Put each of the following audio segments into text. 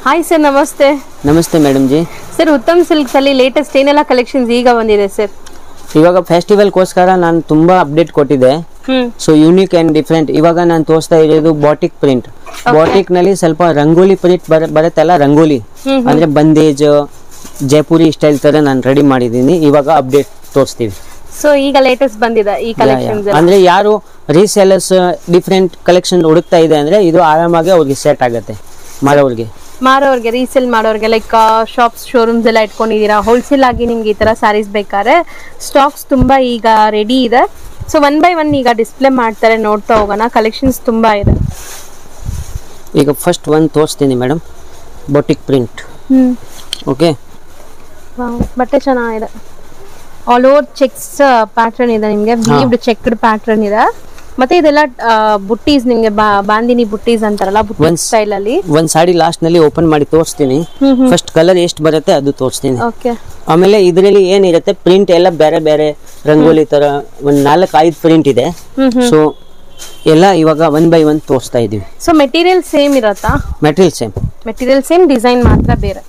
Hi sir ನಮಸ್ತೆ ನಮಸ್ತೆ madam ji sir Uttam silks ಅಲ್ಲಿ ಲೇಟೆಸ್ಟ್ ಏನೆಲ್ಲ ಕಲೆಕ್ಷನ್ಸ್ ಈಗ ಬಂದಿದೆ ಸರ್ ಇವಾಗ ಫೆಸ್ಟಿವಲ್ಗೋಸ್ಕರ ನಾನು ತುಂಬಾ ಅಪ್ಡೇಟ್ ಕೊಟ್ಟಿದ್ದೆ hmm so unique and different ಇವಾಗ ನಾನು ತೋರಿಸ್ತಾ ಇರೋದು ಬಾಟಿಕ್ ಪ್ರಿಂಟ್ ಬಾಟಿಕ್ ನಲ್ಲಿ ಸ್ವಲ್ಪ ರಂಗೋಲಿ ಪ್ರಿಂಟ್ ಬರ ಬರುತ್ತಲ್ಲ ರಂಗೋಲಿ ಅಂದ್ರೆ ಬಂದೇಜ್ ಜೈಪುರಿ ಸ್ಟೈಲ್ ತರ ನಾನು ರೆಡಿ ಮಾಡಿದ್ದೀನಿ ಇವಾಗ ಅಪ್ಡೇಟ್ ತೋರಿಸ್ತೀವಿ ಸೊ ಈಗ ಲೇಟೆಸ್ಟ್ ಬಂದಿದೆ ಈ ಕಲೆಕ್ಷನ್ಸ್ ಅಂದ್ರೆ ಯಾರು ರೀಸೇಲರ್ಸ್ ಡಿಫ್ರೆಂಟ್ ಕಲೆಕ್ಷನ್ ಹುಡುಕ್ತಾ ಇದೆ ಅಂದ್ರೆ ಇದು ಆರಾಮಾಗಿ ಅವ್ರಿಗೆ ಸೆಟ್ ಆಗುತ್ತೆ ಮಾಡೋರಿಗೆ ಮಾರೋರ್ಗೆ ರೀಸೇಲ್ ಮಾಡೋರ್ಗೆ ಲೈಕ್ ಶಾಪ್ಸ್ ಶೋರೂಮ್ಸ್ ಎಲ್ಲ ಇಟ್ಕೊಂಡಿದ್ದೀರಾ ಹೋಲ್ಸೇಲ್ ಆಗಿ ನಿಮ್ಗೆ ಈ ತರ ಸ್ಯಾರೀಸ್ ಬೇಕಾದ್ರೆ ಸ್ಟಾಕ್ಸ್ ತುಂಬಾ ಈಗ ರೆಡಿ ಇದೆ ಸೊ ಒನ್ ಬೈ ಒನ್ ಈಗ ಡಿಸ್ಪ್ಲೇ ಮಾಡ್ತಾರೆ ನೋಡ್ತಾ ಹೋಗೋಣ ಕಲೆಕ್ಷನ್ಸ್ ತುಂಬಾ ಇದೆ ಈಗ ಫಸ್ಟ್ ಒಂದು ತೋರಿಸ್ತೀನಿ madam batik print hmm okay Wow, ಬಟ್ಟೆ ಚೆನ್ನಾಗಿದೆ ಆಲ್ ಓವರ್ ಚೆಕ್ಸ್ ಪ್ಯಾಟರ್ನ್ ಇದೆ ನಿಮ್ಗೆ ವೀವ್ಡ್ ಚೆಕ್ಡ್ ಪ್ಯಾಟರ್ನ್ ಇದೆ ಮತ್ತೆ ಇದೆಲ್ಲ ಬುಟ್ಟೀಸ್ ನಿಮ್ಗೆ ಬಾ- ಬಾಂದಿನಿ ಬುಟ್ಟೀಸ್ ಅಂತಾರಲ್ಲ ಬುಟ್ಟಿ ಒಂದ್- ಸ್ಟೈಲ್ ಅಲ್ಲಿ ಒಂದ್ ಸಾಡಿ ಲಾಸ್ಟ್ ನಲ್ಲಿ ಓಪನ್ ಮಾಡಿ ತೋರಿಸ್ತೀನಿ ಫಸ್ಟ್ ಕಲರ್ ಎಷ್ಟು ಬರುತ್ತೆ ಅದು ತೋರಿಸ್ತೀನಿ ಓಕೆ ಆಮೇಲೆ ಇದರಲ್ಲಿ ಏನಿರುತ್ತೆ ಪ್ರಿಂಟ್ ಎಲ್ಲ ಬೇರೆ ಬೇರೆ ರಂಗೋಲಿ ತರ ಒಂದ್ ನಾಲ್ಕು ಐದು ಪ್ರಿಂಟ್ ಇದೆ ಸೊ ಎಲ್ಲ ಇವಾಗ ಒನ್ ಬೈ ಒನ್ ತೋರಿಸ್ತಾ ಇದೀವಿ ಸೊ ಮೆಟೀರಿಯಲ್ ಸೇಮ್ ಇರತ್ತಾ material same material same design ಮಾತ್ರ ಬೇರೆ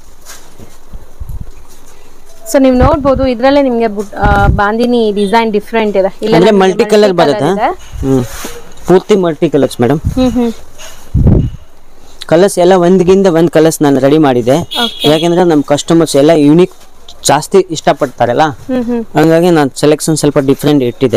ಸೊ ನೀವು ನೋಡ್ಬೋದು ಇದ್ರಲ್ಲೇ ನಿಮ್ಗೆ ಬುಟ್- ಆ, ಬಾಂದಿನಿ ಡಿಸೈನ್ ಡಿಫ್ರೆಂಟ್ ಇದೆ ಇಲ್ಲೆಲ್ಲ ಅಂದ್ರೆ ನಿಮ್ಗೆ ಮಲ್ಟಿ ಕಲರ್ multi ಬರುತ್ತೆ ಇದೆ. ಹ್ಮ್ ಪೂರ್ತಿ multi colours madam hmm hmm colours ಎಲ್ಲ ಒಂದ್ಗಿಂತ ಒಂದ್ ಕಲರ್ಸ್ ನಾನು ರೆಡಿ ಮಾಡಿದೆ Okay. ಯಾಕೆಂದ್ರೆ ನಮ್ಮ ಕಸ್ಟಮರ್ಸ್ ಎಲ್ಲ ಯೂನಿಕ್ ಜಾಸ್ತಿ ಇಷ್ಟಪಡ್ತಾರಲ್ಲ ಹ್ಮ್ ಹ್ಮ್ ಹಂಗಾಗಿ ನಾನು ಸೆಲೆಕ್ಷನ್ ಸ್ವಲ್ಪ ಡಿಫ್ರೆಂಟ್ ಇಟ್ಟಿದೆ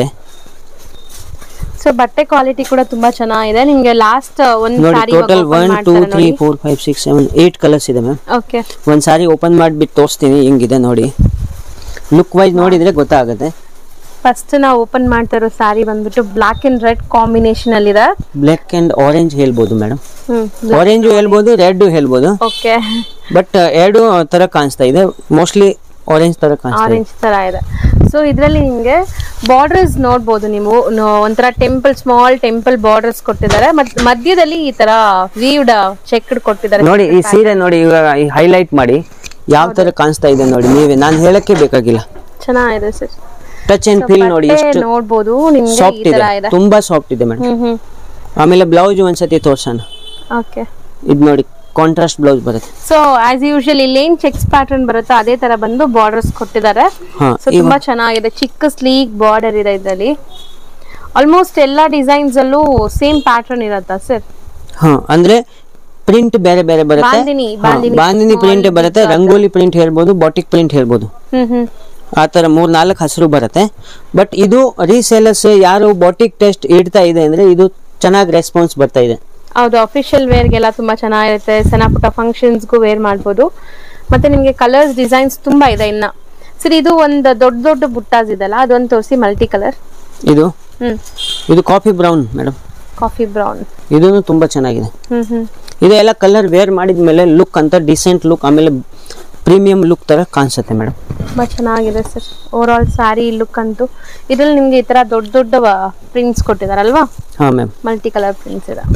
ಸೊ ಬಟ್ಟೆ ಕ್ವಾಲಿಟಿ ಕೂಡ ತುಂಬಾ ಚೆನ್ನಾಗಿದೆ ನಿಮ್ಗೆ ಲಾಸ್ಟ್ ಒಂದ್ ನೋಡಿ sari total one two three four five six seven eight colours ಇದೆ ಮ್ಯಾಮ್ ಓಕೆ ಒಂದ್ ಸಾರಿ ಓಪನ್ ಮಾಡಿಬಿಟ್ಟು ತೋರಿಸ್ತೀನಿ ಹಿಂಗಿದೆ ನೋಡಿ ಲುಕ್ ವೈಸ್ ನೋಡಿದ್ರೆ ಗೊತ್ತಾಗುತ್ತೆ ಫಸ್ಟ್ ನಾವು ಓಪನ್ ಮಾಡ್ತಾ ಇರೋ ಸ್ಯಾರಿ ಬಂದ್ಬಿಟ್ಟು ಬ್ಲಾಕ್ ಅಂಡ್ ರೆಡ್ ಕಾಂಬಿನೇಷನ್ ಅಲ್ಲಿ ಇದೆ ಬ್ಲ್ಯಾಕ್ ಅಂಡ್ ಆರೆಂಜ್ ಹೇಳ್ಬೋದು ಮೇಡಮ್ ಹ್ಮ್ ಆರೆಂಜು ಹೇಳ್ಬೋದು ರೆಡ್ ಹೇಳ್ಬೋದು ಓಕೆ ಬಟ್ ಎರಡು ತರ ಕಾಣಿಸ್ತಾ ಇದೆ ಮೋಸ್ಟ್ಲಿ ಆರೆಂಜ್ ತರ ಕಾಣಿಸ್ತಾ ಇದೆ ಆರೆಂಜ್ ತರ ಇದೆ ಸೊ ಇದರಲ್ಲಿ ನಿಮ್ಗೆ ಬಾರ್ಡರ್ಸ್ ನೋಡ್ಬೋದು ನೀವು ನೋ- ಒಂಥರ ಟೆಂಪಲ್ ಸ್ಮಾಲ್ ಟೆಂಪಲ್ ಬಾರ್ಡರ್ಸ್ ಕೊಟ್ಟಿದ್ದಾರೆ ಮತ್ ಮಧ್ಯದಲ್ಲಿ ಈ ತರ ವೀವ್ಡ್ ಚೆಕ್ಡ್ ಕೊಟ್ಟಿದ್ದಾರೆ ನೋಡಿ ಈ ಸೀರೆ ನೋಡಿ ಇವಾಗ ಹೈಲೈಟ್ ಮಾಡಿ ಯಾವ ತರ ಕಾಣಿಸ್ತಾ ಇದೆ ನೋಡಿ ನೀವೇ ನಾನು ಹೇಳಕ್ಕೆ ಬೇಕಾಗಿಲ್ಲ ಚೆನ್ನಾಗಿದೆ ಸರ್ ಟಚ್ ಅಂಡ್ ಫೀಲ್ ನೋಡಿ ಎಷ್ಟು ನೋಡ್ಬೋದು ನಿಮ್ಗೆ ಈ ಸಾಫ್ಟ್ ತರ ಇದೆ ಇದೆ ತುಂಬಾ ಸಾಫ್ಟ್ ಇದೆ ಮೇಡಮ್ ಹ್ಮ್ ಹ್ಮ್ ಆಮೇಲೆ ಬ್ಲೌಸ್ ಒಂದ್ಸತಿ ತೋರ್ಸೋಣ ಓಕೆ ಇದು ನೋಡಿ ಕಾಂಟ್ರಾಸ್ಟ್ ಬ್ಲೌಸ್ ಬರುತ್ತೆ ಸೊ ಆಸ್ ಯೂಶುವಲ್ ಇಲ್ಲಿ ಏನ್ ಚೆಕ್ಸ್ ಪ್ಯಾಟರ್ನ್ ಬರುತ್ತೋ ಅದೇ ತರ ಬಂದು ಬಾರ್ಡರ್ಸ್ ಕೊಟ್ಟಿದ್ದಾರೆ ಹಾ ಸೊ ತುಂಬಾ ಚೆನ್ನಾಗಿದೆ ಚಿಕ್ಕ ಸ್ಲೀಕ್ ಬಾರ್ಡರ್ ಇದೆ ಇದರಲ್ಲಿ ಆಲ್ಮೋಸ್ಟ್ ಎಲ್ಲಾ ಡಿಸೈನ್ಸ್ ಅಲ್ಲೂ ಸೇಮ್ ಪ್ಯಾಟರ್ನ್ ಇರತ್ತಾ ಸರ್ ಹಾ ಅಂದ್ರೆ ಪ್ರಿಂಟ್ ಬೇರೆ ಬೇರೆ ಬರುತ್ತೆ ಬಾಂದಿನಿ, ಹಾ, ಬಾಂದಿನಿ ಬಾಂದಿನಿ ಪ್ರಿಂಟ್ ಬರುತ್ತೆ ರಂಗೋಲಿ ಪ್ರಿಂಟ್ ಹೇಳ್ಬೋದು ಬಾಟಿಕ್ ಪ್ರಿಂಟ್ ಹೇಳ್ಬೋದು ಹ್ಮ್ ಹ್ಮ್ ಆ ತರ ಮೂರ್ ನಾಲ್ಕು ಹಸಿರು ಬರುತ್ತೆ ಬಟ್ ಇದು ರೀಸೇಲರ್ಸ್ ಯಾರು ಬಾಟಿಕ್ ಟೆಸ್ಟ್ ಇಡ್ತಾ ಇದೆ ಅಂದ್ರೆ ಇದು ಚೆನ್ನಾಗಿ ರೆಸ್ಪಾನ್ಸ್ ಬರ್ತಾ ಇದೆ ಹೌದು ಅಫಿಷಿಯಲ್ ವೇರ್ಗೆಲ್ಲ ತುಂಬಾ ಚೆನ್ನಾಗಿರುತ್ತೆ ಸಣ್ಣ ಪುಟ್ಟ ಫಂಕ್ಷನ್ಸ್ಗೂ ವೇರ್ ಮಾಡ್ಬೋದು ಮತ್ತೆ ನಿಮ್ಗೆ ಕಲರ್ಸ್ ಡಿಸೈನ್ಸ್ ತುಂಬಾ ಇದೆ ಇನ್ನ ಸರಿ ಇದು ಒಂದು ದೊಡ್ಡ ದೊಡ್ಡ ಬುಟ್ಟಾಸ್ ಇದೆಲ್ಲ ಅದೊಂದು ತೋರಿಸಿ ಮಲ್ಟಿ ಕಲರ್ ಇದು ಹ್ಮ್ ಇದು coffee brown madam coffee brown ಇದೂ ತುಂಬಾ ಚೆನ್ನಾಗಿದೆ ಹ್ಮ್ ಹ್ಮ್ ಇದೆಲ್ಲ ಕಲರ್ ವೇರ್ ಮಾಡಿದ ಮೇಲೆ ಲುಕ್ ಅಂತ ಡಿಸೆಂಟ್ ಲುಕ್ ಆಮೇಲೆ ಪ್ರೀಮಿಯಂ ಲುಕ್ ತರ ಕಾಣಿಸುತ್ತೆ ಮೇಡಮ್ ತುಂಬಾ ಚೆನ್ನಾಗಿದೆ sir overall sari look ಅಂತೂ ಇದ್ರಲ್ಲಿ ನಿಮ್ಗೆ ಈ ತರ ದೊಡ್ಡ ದೊಡ್ಡ ಪ್ರಿಂಟ್ಸ್ ಕೊಟ್ಟಿದಾರಲ್ವಾ ಹಾ ಮ್ಯಾಮ್ ಮಲ್ಟಿ ಕಲರ್ ಪ್ರಿಂಟ್ಸ್ ಇದೆ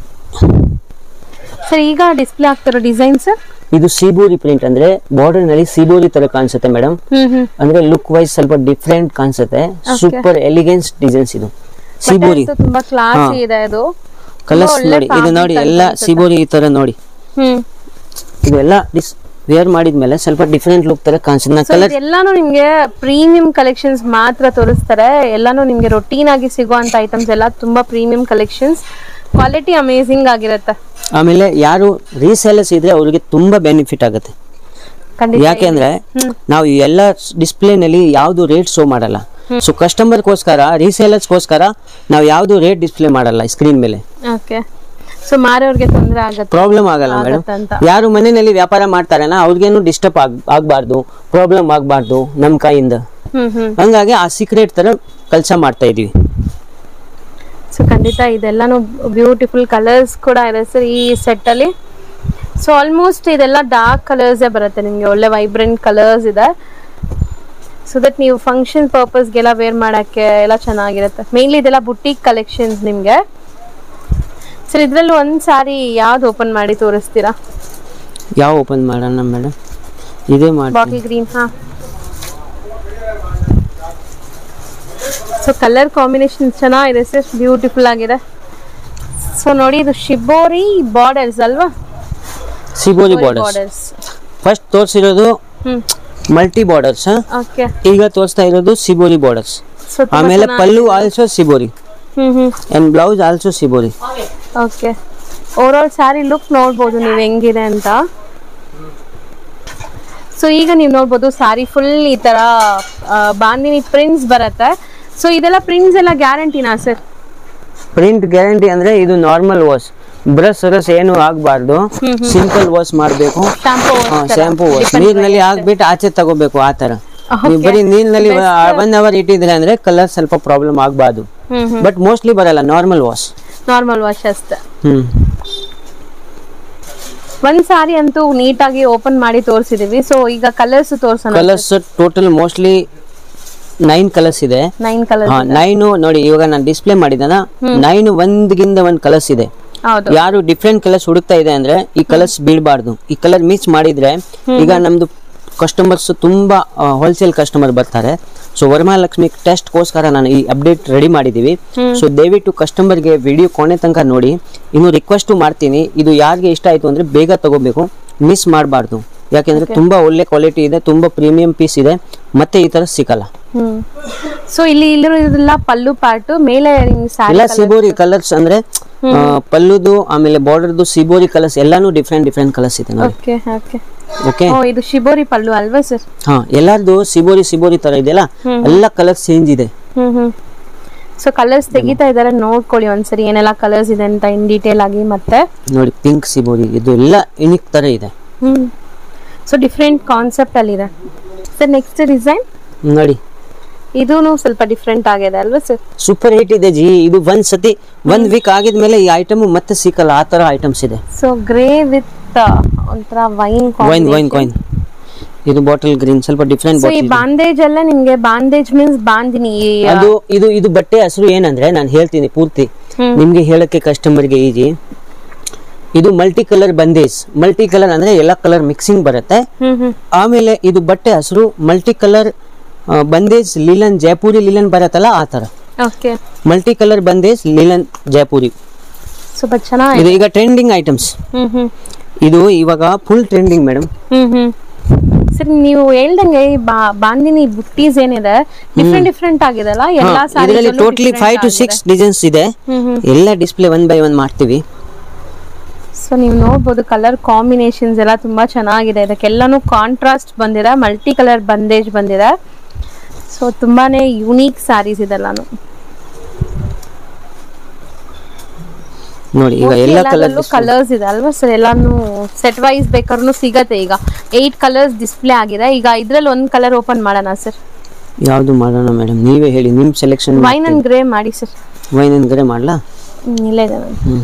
ಸರ್ ಈಗ ಡಿಸ್ಪ್ಲೇ ಆಗ್ತಿರೋ ಡಿಸೈನ್ ಸರ್ ಇದು ಸೀಬೂರಿ ಪ್ರಿಂಟ್ ಅಂದ್ರೆ ಬಾರ್ಡರ್ ನಲ್ಲಿ ಸೀಬೂರಿ ತರ ಕಾಣಿಸುತ್ತೆ ಮೇಡಮ್ ಹ್ಮ್ ಹ್ಮ್ ಅಂದ್ರೆ ಲುಕ್ ವೈಸ್ ಸ್ವಲ್ಪ ಡಿಫ್ರೆಂಟ್ ಕಾಣಿಸುತ್ತೆ ಸೂಪರ್ ಎಲಿಗೆನ್ಸ್ ಡಿಸೈನ್ಸ್ ಇದು ಸಿಬೋರಿ ಅಂತೂ ತುಂಬಾ ಕ್ಲಾಸಿ ಇದೆ ಇದು ಕಲರ್ಸ್ ಒಳ್ಳೆ ನೋಡಿ ಇದು fabric ನೋಡಿ ಅಂತ ಎಲ್ಲ ಅನ್ಸುತ್ತೆ. ಸಿಬೋರಿ ಈ ತರ ನೋಡಿ ಹ್ಮ್ ಇದೆಲ್ಲ ಡಿಸ್ ವೇರ್ ಮಾಡಿದ್ಮೇಲೆ ಸ್ವಲ್ಪ ಡಿಫ್ರೆಂಟ್ ಲುಕ್ ತರ ಕಾಣಿಸುತ್ತೆ ನಾ ಸೊ ಕಲರ್ ಇದೆಲ್ಲಾನು ನಿಮ್ಗೆ ಪ್ರೀಮಿಯಂ ಕಲೆಕ್ಷನ್ಸ್ ಮಾತ್ರ ತೋರಿಸ್ತಾರೆ ಎಲ್ಲಾನು ನಿಮ್ಗೆ ರೊಟೀನ್ ಆಗಿ ಸಿಗುವಂತ ಐಟಮ್ಸ್ ಎಲ್ಲ ತುಂಬಾ ಪ್ರೀಮಿಯಂ ಕಲೆಕ್ಷನ್ಸ್ ಕ್ವಾಲಿಟಿ ಅಮೇಸಿಂಗ್ ಆಗಿರುತ್ತೆ ಆಮೇಲೆ ಯಾರು ರೀಸೇಲರ್ಸ್ ಇದ್ರೆ ಅವ್ರಿಗೆ ತುಂಬಾ ಬೆನಿಫಿಟ್ ಆಗುತ್ತೆ ಖಂಡಿತ ಯಾಕೆಂದ್ರೆ ನಾವು ಈ ಎಲ್ಲ ಡಿಸ್ಪ್ಲೇ ನಲ್ಲಿ ಯಾವ್ದು ರೇಟ್ ಶೋ ಮಾಡಲ್ಲ ಸೊ ಕಸ್ಟಮರ್ಗೋಸ್ಕರ ರೀಸೇಲರ್ಸ್ಗೋಸ್ಕರ ನಾವು ಯಾವ್ದು ರೇಟ್ ಡಿಸ್ಪ್ಲೇ ಮಾಡಲ್ಲ ಸ್ಕ್ರೀನ್ ಮೇಲೆ ಓಕೆ ಸೊ ಮಾರೋರ್ಗೆ ತೊಂದರೆ ಆಗತ್ತೆ ಪ್ರಾಬ್ಲಮ್ ಆಗಲ್ಲ ಮೇಡಮ್ ಆಗತ್ತಂತ. ಯಾರು ಮನೆಯಲ್ಲಿ ವ್ಯಾಪಾರ ಮಾಡ್ತಾರಲ್ಲ ಅವ್ರಿಗೇನು ಡಿಸ್ಟರ್ಬ್ ಆಗ್ ಆಗ್ಬಾರ್ದು ಪ್ರಾಬ್ಲಮ್ ಆಗ್ಬಾರ್ದು ನಮ್ ಕೈಯಿಂದ ಹ್ಮ್ ಹ್ಮ್ ಹಂಗಾಗಿ ಆ ಸೀಕ್ರೆಟ್ ತರ ಕೆಲಸ ಮಾಡ್ತಾ ಇದೀವಿ ಸೊ ಖಂಡಿತ ಇದೆಲ್ಲಾನು ಬ್ಯೂಟಿಫುಲ್ ಕಲರ್ಸ್ ಕೂಡ ಇದೆ ಸರ್ ಈ ಸೆಟ್ ಅಲ್ಲಿ ಸೊ ಆಲ್ಮೋಸ್ಟ್ ಇದೆಲ್ಲ ಡಾರ್ಕ್ ಕಲರ್ಸೇ ಬರುತ್ತೆ ನಿಮಗೆ ಒಳ್ಳೆ ವೈಬ್ರೆಂಟ್ ಕಲರ್ಸ್ ಇದೆ ಸೊ ದಟ್ ನೀವು ಫಂಕ್ಷನ್ ಪರ್ಪಸ್ಗೆಲ್ಲ ವೇರ್ ಮಾಡೋಕ್ಕೆ ಎಲ್ಲ ಚೆನ್ನಾಗಿರುತ್ತೆ ಮೇನ್ಲಿ ಇದೆಲ್ಲ ಬುಟೀಕ್ ಕಲೆಕ್ಷನ್ಸ್ ನಿಮಗೆ ಸರ್ ಇದರಲ್ಲಿ ಒಂದು ಸಾರಿ ಯಾವ್ದು ಓಪನ್ ಮಾಡಿ ತೋರಿಸ್ತೀರಾ ಯಾವ ಓಪನ್ ಮಾಡೋಣ ಮೇಡಮ್ ಇದೇ ಮಾಡಿ ಬಾಟಲ್ ಗ್ರೀನ್ ಹಾ ಸೊ ಕಲರ್ ಕಾಂಬಿನೇಷನ್ ಚೆನ್ನಾಗಿದೆ ಸರ್ ಬ್ಯೂಟಿಫುಲ್ ಆಗಿದೆ ಸೊ ನೋಡಿ ಇದು ಶಿಬೋರಿ ಬಾರ್ಡರ್ಸ್ ಅಲ್ವಾ ಸಿಬೋರಿ ಬಾರ್ಡರ್ಸ್ ಬಾರ್ಡರ್ಸ್ ಫಸ್ಟ್ ತೋರಿಸಿರೋದು ಹ್ಮ್ ಮಲ್ಟಿ ಬಾರ್ಡರ್ಸ್ ಓಕೆ ಈಗ ತೋರಿಸ್ತಾ ಇರೋದು ಸಿಬೋರಿ ಬಾರ್ಡರ್ಸ್ ಸೊ ಆಮೇಲೆ pallu also shibori hmm hmm and blouse also shibori okay overall sari look ನೋಡ್ಬೋದು ನೀವು ಹೆಂಗಿದೆ ಅಂತ ಸೊ ಈಗ ನೀವು ನೋಡ್ಬೋದು ಸ್ಯಾರಿ ಫುಲ್ ಈ ತರ ಆ, ಬಾಂದಿನಿ ಪ್ರಿಂಟ್ಸ್ ಬರುತ್ತೆ ಸೊ ಇದೆಲ್ಲ ಪ್ರಿಂಟ್ಸ್ ಎಲ್ಲ ಗ್ಯಾರಂಟಿನಾ ಸರ್ ಪ್ರಿಂಟ್ ಗ್ಯಾರಂಟಿ ಅಂದ್ರೆ ಇದು ನಾರ್ಮಲ್ ವಾಶ್ ಬ್ರಷ್ ಸರಸ್ ಏನು ಆಗಬಾರ್ದು ಸಿಂಪಲ್ ವಾಶ್ ಮಾಡಬೇಕು ಶಾಂಪೂ ಶಾಂಪೂ ವಾಶ್ ನೀರಿನಲ್ಲಿ ಹಾಕ್ಬಿಟ್ಟು ಆಚೆ ತಗೋಬೇಕು ಆ ತರ ನೀವು ಬರೀ ನೀರಿನಲ್ಲಿ ಒನ್ ಅವರ್ ಇಟ್ಟಿದ್ರೆ ಅಂದ್ರೆ ಕಲರ್ ಸ್ವಲ್ಪ ಪ್ರಾಬ್ಲಮ್ ಆಗಬಾರ್ದು ಹ್ಮ್ ಹ್ಮ್ ಬಟ್ ಮೋಸ್ಟ್ಲಿ ಬರಲ್ಲ ನಾರ್ಮಲ್ ವಾಶ್ ನಾರ್ಮಲ್ ವಾಶ್ ಅಷ್ಟೇ ಹ್ಮ್ ಒಂದ್ ಸಾರಿ ಅಂತೂ ನೀಟಾಗಿ ಓಪನ್ ಮಾಡಿ ತೋರಿಸಿದೀವಿ ಸೊ ಈಗ ಕಲರ್ಸ್ ತೋರ್ಸೋಣ colours total mostly nine colours ಇದೆ ನೈನ್ ಕಲರ್ ಹಾ ನೈನು ನೋಡಿ ಇವಾಗ ನಾನು ಡಿಸ್ಪ್ಲೇ ಮಾಡಿದಾನ ನೈನ್ ಒಂದ್ಗಿಂತ ಒಂದ್ ಕಲರ್ಸ್ ಇದೆ ಹೌದು ಯಾರು ಡಿಫ್ರೆಂಟ್ ಕಲರ್ಸ್ ಹುಡುಕ್ತಾ ಇದೆ ಅಂದ್ರೆ ಈ ಕಲರ್ಸ್ ಬೀಳ್ಬಾರ್ದು ಈ ಕಲರ್ ಮಿಸ್ ಮಾಡಿದ್ರೆ ಈಗ ನಮ್ದು ಕಸ್ಟಮರ್ಸ್ ತುಂಬಾ ಹೋಲ್ಸೇಲ್ ಕಸ್ಟಮರ್ ಬರ್ತಾರೆ ಸೊ ವರಮಹಾಲಕ್ಷ್ಮಿ ಟೆಸ್ಟ್ಗೋಸ್ಕರ ನಾನು ಈ ಅಪ್ಡೇಟ್ ರೆಡಿ ಮಾಡಿದೀವಿ ಸೊ ದಯವಿಟ್ಟು ಕಸ್ಟಮರ್ಗೆ ವಿಡಿಯೋ ಕೊನೆ ತನಕ ನೋಡಿ ಇನ್ನು ರಿಕ್ವೆಸ್ಟ್ ಮಾಡ್ತೀನಿ ಇದು ಯಾರಿಗೆ ಇಷ್ಟ ಆಯ್ತು ಅಂದ್ರೆ ಬೇಗ ತಗೋಬೇಕು ಮಿಸ್ ಮಾಡಬಾರ್ದು ಯಾಕೆಂದ್ರೆ ತುಂಬಾ ಒಳ್ಳೆ ಕ್ವಾಲಿಟಿ ಇದೆ ತುಂಬಾ ಪ್ರೀಮಿಯಂ ಪೀಸ್ ಇದೆ ಮತ್ತೆ ಈ ತರ ಸಿಗಲ್ಲ ಹ್ಮ್ ಸೊ ಇಲ್ಲಿ ಇಲ್ಲಿರೋದೆಲ್ಲ ಪಲ್ಲು ಪಾರ್ಟ್ ಮೇಲೆ ಸ್ಯಾರಿ ಎಲ್ಲ ಸಿಬೋರಿ ಕಲರ್ಸ್ ಅಂದ್ರೆ ಆ, ಪಲ್ಲುದು ಆಮೇಲೆ ಬಾರ್ಡರ್ದು ಸಿಬೋರಿ ಕಲರ್ಸ್ ಎಲ್ಲಾನು ಡಿಫ್ರೆಂಟ್ ಡಿಫ್ರೆಂಟ್ ಕಲರ್ಸ್ ಇದೆ ನೋಡಿ ಓಕೆ ಓಕೆ ಓಕೆ ಓ ಇದು ಶಿಬೋರಿ ಪಲ್ಲು ಅಲ್ವಾ ಸರ್ ಹಾ ಎಲ್ಲಾರ್ದು ಸಿಬೋರಿ ಸಿಬೋರಿ ತರ ಇದೆಯಲ್ಲ ಎಲ್ಲ ಕಲರ್ಸ್ ಚೇಂಜ್ ಇದೆ ಹ್ಮ್ ಹ್ಮ್ ಸೊ ಕಲರ್ಸ್ ತೆಗಿತಾ ಇದಾರೆ ನೋಡ್ಕೊಳ್ಳಿ ಒಂದ್ಸರಿ ಏನೆಲ್ಲ ಕಲರ್ಸ್ ಇದೆ ಅಂತ ಇನ್ ಡೀಟೇಲ್ ಆಗಿ ಮತ್ತೆ ನೋಡಿ ಪಿಂಕ್ ಸಿಬೋರಿ ಇದು ಎಲ್ಲ ಯುನಿಕ್ ತರ ಇದೆ ಹ್ಮ್ ಸೊ ಡಿಫ್ರೆಂಟ್ ಕಾನ್ಸೆಪ್ಟ್ ಅಲ್ಲಿ ಇದೆ ಸರ್ ನೆಕ್ಸ್ಟ್ ಡಿಸೈನ್ ನೋಡಿ ಇದೂ ಸ್ವಲ್ಪ ಡಿಫ್ರೆಂಟ್ ಆಗಿದೆ ಅಲ್ವಾ ಸರ್ ಸೂಪರ್ ಹಿಟ್ ಇದೆ ಜಿ ಇದು ಒಂದ್ ಸತಿ ಒಂದ್ ವೀಕ್ ಆಗಿದ್ಮೇಲೆ ಈ ಐಟಮ್ ಮತ್ತೆ ಸಿಕ್ಕಲ್ಲ ಆ ತರ ಐಟಮ್ಸ್ ಇದೆ ಸೊ ಗ್ರೇ ವಿತ್ ಒಂಥರ ವೈನ್ ವೈನ್ ವೈನ್ ಕಾಯಿನ್ ಇದು ಬಾಟಲ್ ಗ್ರೀನ್ ಸ್ವಲ್ಪ ಡಿಫ್ರೆಂಟ್ ಸೊ ಈ ಬಾಟಲ್ ಬಾಂದೇಜ್ ಎಲ್ಲ ನಿಮ್ಗೆ ಬಾಂದೇಜ್ ಮೀನ್ಸ್ ಬಾಂದಿನಿ ಈ, ಆ, ಅದು ಇದು ಇದು ಬಟ್ಟೆ ಹೆಸರು ಏನಂದ್ರೆ ನಾನು ಹೇಳ್ತೀನಿ ಪೂರ್ತಿ ಹ್ಮ್. ನಿಮ್ಗೆ ಹೇಳಕ್ಕೆ ಕಸ್ಟಮರ್ಗೆ ಈಜಿ ಇದು multi colour bandhej multi colour ಅಂದ್ರೆ ಎಲ್ಲ ಕಲರ್ ಮಿಕ್ಸಿಂಗ್ ಬರುತ್ತೆ ಹ್ಮ್ ಹ್ಮ್ ಆಮೇಲೆ ಇದು ಬಟ್ಟೆ ಹೆಸರು multi colour bandhej linen Jaipuri linen ಬರತ್ತಲ್ಲ ಆ ತರ okay multi colour bandhej linen Jaipuri ಸ್ವಲ್ಪ ಚೆನ್ನಾಗಿ ಇದು ಈಗ ಟ್ರೆಂಡಿಂಗ್ ಐಟಮ್ಸ್ ಹ್ಮ್ ಹ್ಮ್ ಇದು ಇವಾಗ full trending madam hmm hmm ಸರಿ ನೀವು ಹೇಳ್ದಂಗೆ ಈ ಬಾ- ಬಾಂದಿನಿ ಬುಟ್ಟೀಸ್ ಏನಿದೆ ಡಿಫ್ರೆಂಟ್ ಡಿಫ್ರೆಂಟ್ ಆಗಿದೆಲ್ಲ ಎಲ್ಲಾ ಇದರಲ್ಲಿ totally five to six designs ಇದೆ ಹ್ಮ್ ಹ್ಮ್ ಎಲ್ಲ ಡಿಸ್ಪ್ಲೇ ಒನ್ ಬೈ ಒನ್ ಮಾಡ್ತೀವಿ ಸೊ ನೀವು ನೋಡ್ಬೋದು ಕಲರ್ ಕಾಂಬಿನೇಷನ್ಸ್ ಎಲ್ಲ ತುಂಬಾ ಚೆನ್ನಾಗಿದೆ ಇದಕ್ಕೆಲ್ಲಾನು ಕಾಂಟ್ರಾಸ್ಟ್ ಬಂದಿದೆ ಮಲ್ಟಿ ಕಲರ್ ಬಂದೇಜ್ ಬಂದಿದೆ ಸೊ ತುಂಬಾನೇ ಯುನೀಕ್ ಸ್ಯಾರೀಸ್ ಇದೆಲ್ಲಾನು ನೋಡಿ ಈಗ ಎಲ್ಲ ಕಲರ್ ಕಲರ್ಸ್ ಇದೆ ಅಲ್ವಾ ಸರ್ ಎಲ್ಲಾನು ಸೆಟ್ ವೈಸ್ ಬೇಕಾದ್ರೂ ಸಿಗತ್ತೆ ಈಗ ಏಟ್ ಕಲರ್ಸ್ ಡಿಸ್ಪ್ಲೇ ಆಗಿದೆ ಈಗ ಇದ್ರಲ್ಲಿ ಒಂದ್ ಕಲರ್ ಓಪನ್ ಮಾಡೋಣ ಸರ್ ಯಾವ್ದು ಮಾಡೋಣ ಮೇಡಮ್ ನೀವೇ ಹೇಳಿ ನಿಮ್ ಸೆಲೆಕ್ಷನ್ ವೈನ್ ಅಂಡ್ ಗ್ರೇ ಮಾಡಿ ಸರ್ ವೈನ್ ಅಂದ್ರೆ ಮಾಡ್ಲಾ ಇಲ್ಲ ಇದೆ ನೋಡಿ. ಹ್ಮ್